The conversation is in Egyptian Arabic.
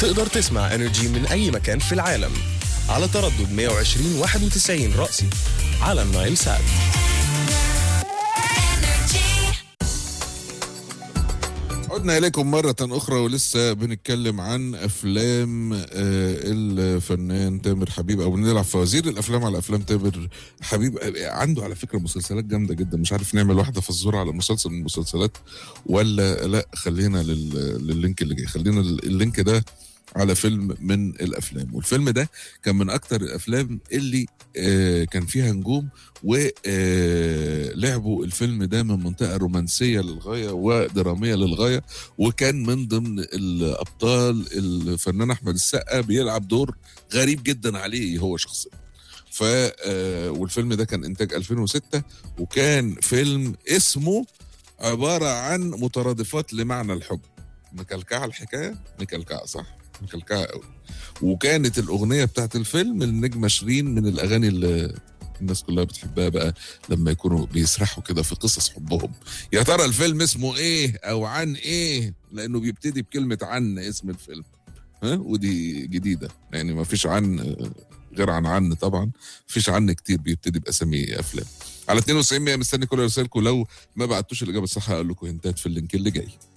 تقدر تسمع انرجي من اي مكان في العالم على تردد 120 91 رأسي على النايل سات عدنا إليكم مرة أخرى ولسه بنتكلم عن أفلام آه، الفنان تامر حبيب أو بنلعب فوازير الأفلام على أفلام تامر حبيب آه، عنده على فكرة مسلسلات جامدة جدا مش عارف نعمل واحدة فزورة على مسلسل من المسلسلات ولا لا خلينا لل- لللينك اللي جاي خلينا اللينك ده على فيلم من الافلام والفيلم ده كان من اكتر الافلام اللي آه، كان فيها نجوم ولعبوا الفيلم ده من منطقه رومانسيه للغايه ودراميه للغايه وكان من ضمن الابطال الفنان احمد السقا بيلعب دور غريب جدا عليه هو شخصيا ف آه، والفيلم ده كان انتاج 2006 وكان فيلم اسمه عباره عن مترادفات لمعنى الحب مكلكعه الحكايه مكلكعه صح مكلكعه قوي وكانت الاغنيه بتاعت الفيلم النجمه شيرين من الاغاني اللي الناس كلها بتحبها بقى لما يكونوا بيسرحوا كده في قصص حبهم يا ترى الفيلم اسمه ايه او عن ايه لانه بيبتدي بكلمه عن اسم الفيلم ها ودي جديده يعني ما فيش عن آه، غير عن عن طبعا فيش عن كتير بيبتدي باسامي افلام على 92 مستني كل رسائلكم لو ما بعتوش الاجابه الصح هقول لكم هنتات في اللينك اللي جاي